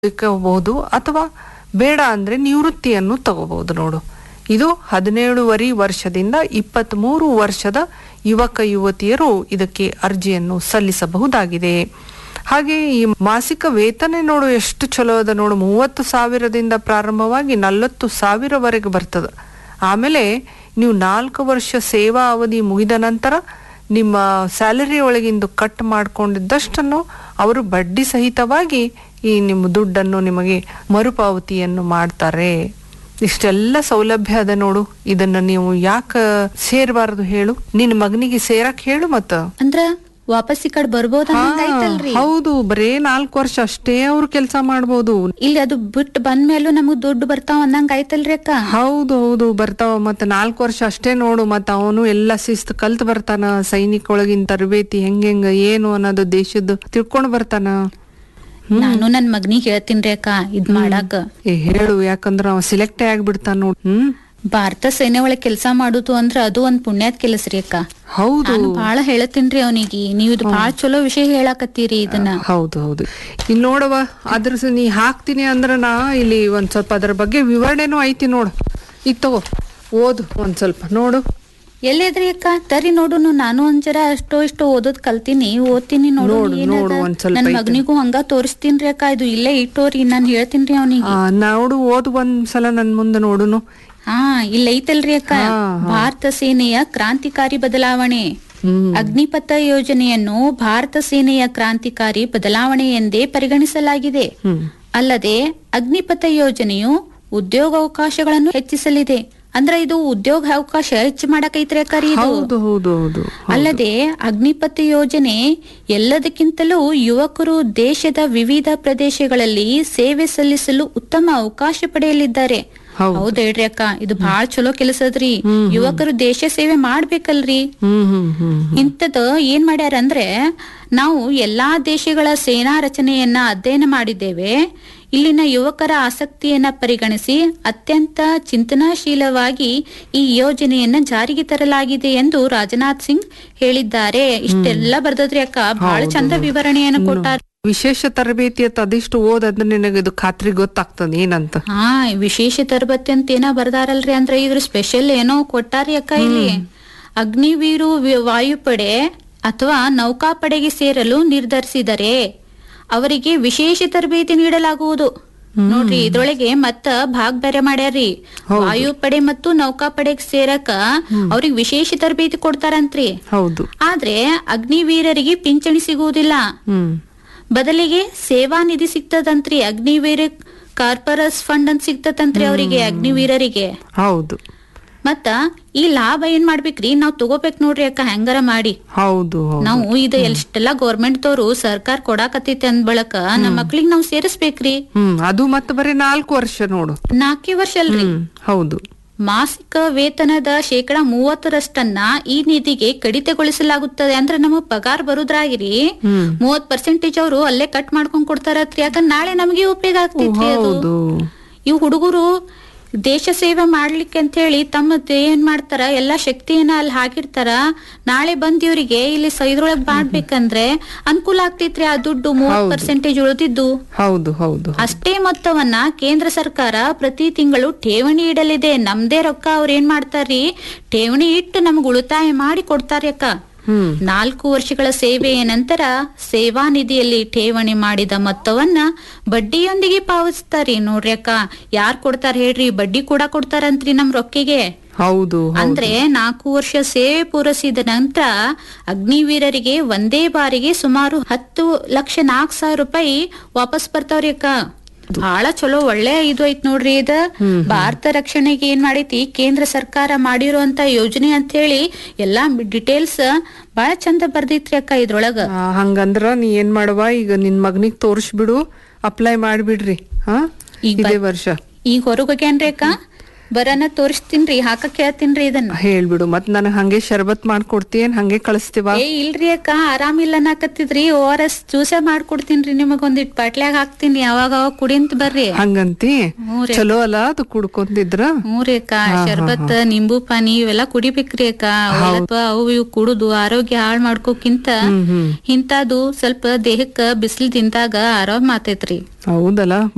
ಇಟ್ಕೋಬಹುದು ಅಥವಾ ಬೇಡ ಅಂದ್ರೆ ನಿವೃತ್ತಿಯನ್ನು ತಗೋಬಹುದು ನೋಡು ಇದು ಹದಿನೇಳುವರೆ ವರ್ಷದಿಂದ ಇಪ್ಪತ್ತ್ಮೂರು ವರ್ಷದ ಯುವಕ ಯುವತಿಯರು ಇದಕ್ಕೆ ಅರ್ಜಿಯನ್ನು ಸಲ್ಲಿಸಬಹುದಾಗಿದೆ ಹಾಗೆ ಈ ಮಾಸಿಕ ವೇತನ ನೋಡು ಎಷ್ಟು ಚಲೋ ಅದ ನೋಡು ಮೂವತ್ತು ಸಾವಿರದಿಂದ ಪ್ರಾರಂಭವಾಗಿ ನಲವತ್ತು ಸಾವಿರವರೆಗೆ ಬರ್ತದ ಆಮೇಲೆ ನೀವು ನಾಲ್ಕು ವರ್ಷ ಸೇವಾ ಅವಧಿ ಮುಗಿದ ನಂತರ ನಿಮ್ಮ ಸ್ಯಾಲರಿ ಒಳಗಿಂದು ಕಟ್ ಮಾಡ್ಕೊಂಡಿದ್ದಷ್ಟನ್ನು ಅವರು ಬಡ್ಡಿ ಸಹಿತವಾಗಿ ಈ ನಿಮ್ಮ ದುಡ್ಡನ್ನು ನಿಮಗೆ ಮರುಪಾವತಿಯನ್ನು ಮಾಡ್ತಾರೆ ಇಷ್ಟೆಲ್ಲ ಸೌಲಭ್ಯ ಅದ ನೋಡು ಇದನ್ನ ನೀವು ಯಾಕ ಸೇರ್ಬಾರದು ಹೇಳು ನಿನ್ನ ಮಗನಿಗೆ ಸೇರಕ್ ಹೇಳು ಮತ್ತ ಅಂದ್ರ ವಾಪಸ್ ಈ ಕಡೆ ಬರ್ಬೋದ ಐತಲ್ರಿ ಹೌದು ಬರೇ ನಾಲ್ಕು ವರ್ಷ ಅಷ್ಟೇ ಅವ್ರು ಕೆಲಸ ಮಾಡ್ಬೋದು ಇಲ್ಲಿ ಅದು ಬಿಟ್ಟು ಬಂದ್ಮೇಲೂ ನಮಗ್ ದುಡ್ಡು ಬರ್ತಾವ ಅನ್ನಂಗ ಆಯ್ತಲ್ರಿ ಅಕ್ಕ ಹೌದು ಹೌದು ಬರ್ತಾವ ಮತ್ತ ನಾಲ್ಕು ವರ್ಷ ಅಷ್ಟೇ ನೋಡು ಮತ್ತ ಅವನು ಎಲ್ಲ ಶಿಸ್ತು ಕಲ್ತ್ ಬರ್ತಾನ ಸೈನಿಕ ಒಳಗಿನ ತರಬೇತಿ ಹೆಂಗೆಂಗ ಏನು ಅನ್ನೋದು ದೇಶದ್ದು ತಿಳ್ಕೊಂಡ್ ಬರ್ತಾನ ನಾನು ನನ್ ಮಗನಿಗೆ ಹೇಳ್ತೀನ್ರಿ ಅಕ್ಕ ಇದ್ ಮಾಡಾಕ ಏ ಹೇಳು ಯಾಕಂದ್ರ ಅವ ಸಿಲೆಕ್ಟೇ ಆಗ್ಬಿಡ್ತಾನ ನೋಡ್ ಹ್ಮ್ ಭಾರತ ಸೇನೆ ಒಳಗ್ ಕೆಲ್ಸ ಮಾಡುದು ಅಂದ್ರ ಅದು ಒಂದ್ ಪುಣ್ಯದ ಕೆಲಸ ರೀ ಅಕ್ಕ ಹೌದು ನಾನು ಬಾಳ ಹೇಳತ್ತೀನ್ರಿ ಅವನಿಗೆ ನೀವು ಇದು ಬಾಳ ಚಲೋ ವಿಷಯ ಹೇಳಾಕತ್ತೀರಿ ಇದನ್ನ ಹೌದು ಹೌದು ಇಲ್ಲಿ ನೋಡವ ಅದ್ರ ಸ- ನೀ ಹಾಕ್ತೀನಿ ಅಂದ್ರ ನಾ ಇಲ್ಲಿ ಒಂದ್ ಸ್ವಲ್ಪ ಅದ್ರ ಬಗ್ಗೆ ವಿವರಣೆನೂ ಐತಿ ನೋಡು ಈಗ ತಗೋ ಓದು ಒಂದ್ ಸ್ವಲ್ಪ ನೋಡು ಎಲ್ಲಿದ್ರಿ ಅಕ್ಕ ತರಿ ನೋಡುನು ನಾನು ಒಂದ್ ಜರ ಅಷ್ಟೋ ಇಷ್ಟೋ ಓದೋದ್ ಕಲ್ತೀನಿ ಓದ್ತೀನಿ ನೋಡು ನೋಡು, ನೋಡು, ಒಂದ್ ಸ್ವಲ್ಪ ನನ್ ಐತೆ. ಮಗನಿಗೂ ಹಂಗ ತೋರಿಸ್ತೀನ್ರಿ ಅಕ್ಕ ಇದು ಇಲ್ಲೇ ಇಟ್ಟೋರಿ ನಾನ್ ಹೇಳ್ತೀನ್ರಿ ಅವನಿಗೆ ಆ, ನೋಡು ಓದು ಒಂದ್ಸಲ ನನ್ ಮುಂದೆ ನೋಡುನು ಹಾ ಇಲ್ಲ ಐತಲ್ರಿ ಅಕ್ಕ ಹಾ, ಭಾರತ ಸೇನೆಯ ಕ್ರಾಂತಿಕಾರಿ ಬದಲಾವಣೆ ಹ್ಮ್ ಅಗ್ನಿಪಥ ಯೋಜನೆಯನ್ನು ಭಾರತ ಸೇನೆಯ ಕ್ರಾಂತಿಕಾರಿ ಬದಲಾವಣೆ ಎಂದೇ ಪರಿಗಣಿಸಲಾಗಿದೆ ಹ್ಮ್ ಅಲ್ಲದೆ ಅಗ್ನಿಪಥ ಯೋಜನೆಯು ಉದ್ಯೋಗಾವಕಾಶಗಳನ್ನು ಹೆಚ್ಚಿಸಲಿದೆ ಅಂದ್ರ ಇದು ಉದ್ಯೋಗ ಅವಕಾಶ ಹೆಚ್ಚು ಮಾಡಕೈತ್ರಿ ಅಕ್ಕ ರೀ ಇದು ಹೌದು ಹೌದು ಹೌದು ಅಲ್ಲದೆ ಅಗ್ನಿಪಥ ಯೋಜನೆ ಎಲ್ಲದಕ್ಕಿಂತಲೂ ಯುವಕರು ದೇಶದ ವಿವಿಧ ಪ್ರದೇಶಗಳಲ್ಲಿ ಸೇವೆ ಸಲ್ಲಿಸಲು ಉತ್ತಮ ಅವಕಾಶ ಪಡೆಯಲಿದ್ದಾರೆ ಹೌದು. ಹೌದ್ ಹೇಳ್ರಿ ಅಕ್ಕ ಇದು ಬಹಳ ಚಲೋ ಕೆಲಸದ್ರಿ ಯುವಕರು ದೇಶ ಸೇವೆ ಮಾಡ್ಬೇಕಲ್ರಿ ಹ್ಮ್ ಹ್ಮ್ ಹ್ಮ್ ಇಂಥದ್ದು ಏನ್ ಮಾಡ್ಯಾರ ಅಂದ್ರೆ ನಾವು ಎಲ್ಲಾ ದೇಶಗಳ ಸೇನಾ ರಚನೆಯನ್ನ ಅಧ್ಯಯನ ಮಾಡಿದ್ದೇವೆ ಇಲ್ಲಿನ ಯುವಕರ ಆಸಕ್ತಿಯನ್ನ ಪರಿಗಣಿಸಿ ಅತ್ಯಂತ ಚಿಂತನಾಶೀಲವಾಗಿ ಈ ಯೋಜನೆಯನ್ನ ಜಾರಿಗೆ ತರಲಾಗಿದೆ ಎಂದು ರಾಜನಾಥ್ ಸಿಂಗ್ ಹೇಳಿದ್ದಾರೆ ಇಷ್ಟೆಲ್ಲ ಬರ್ದದ್ರಿ ಅಕ್ಕ ಬಹಳ ಚಂದ ವಿವರಣೆಯನ್ನು ಕೊಟ್ಟಾರ ವಿಶೇಷ ತರಬೇತಿ ಅಂತ ಅದಿಷ್ಟು ಓದಂದ್ರೆ ನಿನಗೆ ಇದು ಖಾತ್ರಿ ಗೊತ್ತಾಗ್ತದೆ ಏನಂತ ಹಾ ವಿಶೇಷ ತರಬೇತಿ ಅಂತ ಏನೋ ಬರ್ದಾರಲ್ರಿ ಅಂದ್ರೆ ಇದ್ರ ಸ್ಪೆಷಲ್ ಏನೋ ಕೊಟ್ಟಾರಿ ಅಕ್ಕ ಇಲ್ಲಿ ಅಗ್ನಿವೀರು ವಿ- ವಾಯುಪಡೆ ಅಥವಾ ನೌಕಾಪಡೆಗೆ ಸೇರಲು ನಿರ್ಧರಿಸಿದರೆ ಅವರಿಗೆ ವಿಶೇಷ ತರಬೇತಿ ನೀಡಲಾಗುವುದು ನೋಡ್ರಿ ಇದ್ರೊಳಗೆ ಮತ್ತ ಭಾಗ್ ಬೇರೆ ಮಾಡ್ಯಾರ್ರಿ ವಾಯುಪಡೆ ಮತ್ತು ನೌಕಾಪಡೆಗೆ ಸೇರಕ ಅವ್ರಿಗೆ ವಿಶೇಷ ತರಬೇತಿ ಕೊಡ್ತಾರಂತ್ರಿ ಹೌದು ಆದ್ರೆ ಅಗ್ನಿವೀರರಿಗೆ ಪಿಂಚಣಿ ಸಿಗುವುದಿಲ್ಲ ಹ್ಮ್ ಬದಲಿಗೆ ಸೇವಾ ನಿಧಿ ಸಿಗ್ತದಂತ್ರಿ ಅಗ್ನಿವೀರ ಕಾರ್ಪೊರಸ್ ಫಂಡ್ ಅಂತ ಸಿಗ್ತದಂತ್ರಿ ಅವರಿಗೆ ಅಗ್ನಿವೀರರಿಗೆ ಹೌದು ಮತ್ತ ಈ ಲಾಭ ಏನ್ ಮಾಡ್ಬೇಕ್ರಿ ನಾವ್ ತಗೋಬೇಕ್ ನೋಡ್ರಿ ಅಕ್ಕ ಹೆಂಗಾರ ಮಾಡಿ ಹೌದು ಹೌದು ನಾವು ಇದು ಎಷ್ಟೆಲ್ಲಾ ಗೌರ್ಮೆಂಟ್ ದವ್ರು ಸರ್ಕಾರ ಕೊಡಾಕತ್ತೈತಿ ಅಂದ್ ಬಳಕ ನಮ್ಮ ಮಕ್ಳಿಗೆ ನಾವ್ ಸೇರಿಸ್ಬೇಕ್ರಿ ಹ್ಮ್ ಅದು ಮತ್ತೆ ಬರೀ ನಾಲ್ಕು ವರ್ಷ ನೋಡು ನಾಲ್ಕೇ ವರ್ಷ ಅಲ್ರಿ ಹ್ಮ್ ಹೌದು ಮಾಸಿಕ ವೇತನದ ಶೇಕಡ ಮೂವತ್ತರಷ್ಟನ್ನ ಈ ನಿಧಿಗೆ ಕಡಿತಗೊಳಿಸಲಾಗುತ್ತದೆ ಅಂದ್ರೆ ನಮಗ್ ಪಗಾರ ಬರುದ್ರಾಗಿರಿ ಹ್ಮ್ ಮೂವತ್ ಪರ್ಸೆಂಟೇಜ್ ಅವರು ಅಲ್ಲೇ ಕಟ್ ಮಾಡ್ಕೊಂಡ್ ಕೊಡ್ತಾರತ್ರಿ ಯಾಕಂದ್ರೆ ನಾಳೆ ನಮಗೆ ಉಪಯೋಗ ಆಗ್ತೈತ್ರಿ ಅದು ಹೌದು ಇವ್ ಹುಡುಗರು ದೇಶ ಸೇವೆ ಮಾಡ್ಲಿಕ್ಕೆ ಅಂತ ಹೇಳಿ ತಮ್ಮ ಏನ್ ಮಾಡ್ತಾರ ಎಲ್ಲಾ ಶಕ್ತಿಯನ್ನ ಅಲ್ಲಿ ಹಾಕಿರ್ತಾರ ನಾಳೆ ಬಂದ್ ಇವ್ರಿಗೆ ಇಲ್ಲಿ ಸ- ಇದ್ರೊಳಗ್ ಮಾಡ್ಬೇಕಂದ್ರೆ ಅನುಕೂಲ ಆಗ್ತೈತ್ರಿ ಆ ದುಡ್ಡು ಮೂವತ್ ಪರ್ಸೆಂಟೇಜ್ ಉಳಿದಿದ್ದು ಹೌದು ಹೌದು ಅಷ್ಟೇ ಮೊತ್ತವನ್ನ ಕೇಂದ್ರ ಸರ್ಕಾರ ಪ್ರತಿ ತಿಂಗಳು ಠೇವಣಿ ಇಡಲಿದೆ ನಮ್ದೇ ರೊಕ್ಕ ಅವ್ರ ಏನ್ ಮಾಡ್ತಾರ್ರಿ ಠೇವಣಿ ಇಟ್ಟು ನಮ್ಗ್ ಉಳಿತಾಯ ಮಾಡಿ ಕೊಡ್ತಾರಿ ಅಕ್ಕ ಹ್ಮ್ ನಾಲ್ಕು ವರ್ಷಗಳ ಸೇವೆಯ ನಂತರ ಸೇವಾ ನಿಧಿಯಲ್ಲಿ ಠೇವಣಿ ಮಾಡಿದ ಮೊತ್ತವನ್ನ ಬಡ್ಡಿಯೊಂದಿಗೆ ಪಾವತಿಸ್ತಾರಿ ನೋಡ್ರಿ ಅಕ್ಕ ಯಾರ್ ಕೊಡ್ತಾರ ಹೇಳ್ರಿ ಬಡ್ಡಿ ಕೂಡ ಕೊಡ್ತಾರಂತ್ರಿ ನಮ್ ರೊಕ್ಕಿಗೆ ಹೌದು ಅಂದ್ರೆ ನಾಲ್ಕು ವರ್ಷ ಸೇವೆ ಪೂರೈಸಿದ ನಂತರ ಅಗ್ನಿವೀರರಿಗೆ ಒಂದೇ ಬಾರಿಗೆ ಸುಮಾರು ಹತ್ತು ಲಕ್ಷ ನಾಲ್ಕು ಸಾವಿರ ರೂಪಾಯಿ ವಾಪಸ್ ಬರ್ತಾವ್ರಿ ಅಕ್ಕ ಬಹಳ ಚಲೋ ಒಳ್ಳೆ ಇದು ಐತ್ ನೋಡ್ರಿ ಇದ ಭಾರತ ರಕ್ಷಣೆಗೆ ಏನ್ ಮಾಡೈತಿ ಕೇಂದ್ರ ಸರ್ಕಾರ ಮಾಡಿರುವಂತ ಯೋಜನೆ ಅಂತ ಹೇಳಿ ಎಲ್ಲಾ ಡಿಟೇಲ್ಸ್ ಬಹಳ ಚಂದ ಬರ್ದೈತ್ರಿ ಅಕ್ಕ ಇದ್ರೊಳಗ ಆ, ಹಂಗಂದ್ರ ನೀ ಏನ್ ಮಾಡವ ಈಗ ನಿನ್ ಮಗನಿಗ್ ತೋರಿಸ್ಬಿಡು ಅಪ್ಲೈ ಮಾಡ್ಬಿಡ್ರಿ ಹಾ ಈಗ ಇದೇ ವರ್ಷ ಈಗ ಹೊರಗೋಗ್ಯಾನ್ರಿ ಅಕ್ಕ ಬರನ ತೋರಿಸ್ತೀನ್ರಿ ಹಾಕಕ್ ಹೇಳ್ತೀನ್ರಿ ಇದನ್ನ ಹೇಳ್ಬಿಡು ಮತ್ ನನಗ್ ಹಂಗೆ ಶರ್ಬತ್ ಮಾಡ್ಕೊಡ್ತೀಯನ್ ಹಂಗೆ ಕಳಿಸ್ತೀವ ಏ ಇಲ್ರಿ ಅಕ್ಕ ಆರಾಮಿಲ್ಲ ಅನ್ನಕತ್ತಿದ್ರಿ ಓ ಆರ್ ಎಸ್ ಜ್ಯೂಸೆ ಮಾಡ್ಕೊಡ್ತೀನ್ರಿ ನಿಮಗ್ ಒಂದಿಟ್ ಬಾಟ್ಲ್ಯಾಗ ಹಾಕ್ತೀನಿ ಅವಾಗ ಅವಾಗ ಕುಡಿಂತ ಬರ್ರಿ ಹಂಗಂತಿ ಹ್ಞೂ ರೀ. ಚಲೋ ಅಲ್ಲ ಅದು ಕುಡ್ಕೊಂತಿದ್ರ ಹ್ಞೂ ರೀ ಅಕ್ಕ ಶರ್ಬತ್ ನಿಂಬು ಪಾನಿ ಇವೆಲ್ಲ ಕುಡಿಬೇಕ್ರಿ ಅಕ್ಕ ಅವೆಲ್ಲ ಅವು ಇವು ಕುಡುದು ಆರೋಗ್ಯ ಹಾಳ್ ಮಾಡ್ಕೋಕ್ಕಿಂತ ಹ್ಮ್ ಹ್ಮ್ ಇಂತಾದು ಸ್ವಲ್ಪ ದೇಹಕ್ಕ ಬಿಸಿಲು ತಿಂದಾಗ ಆರಾಮ್ ಆತೈತ್ರಿ ಹೌದಲ್ಲ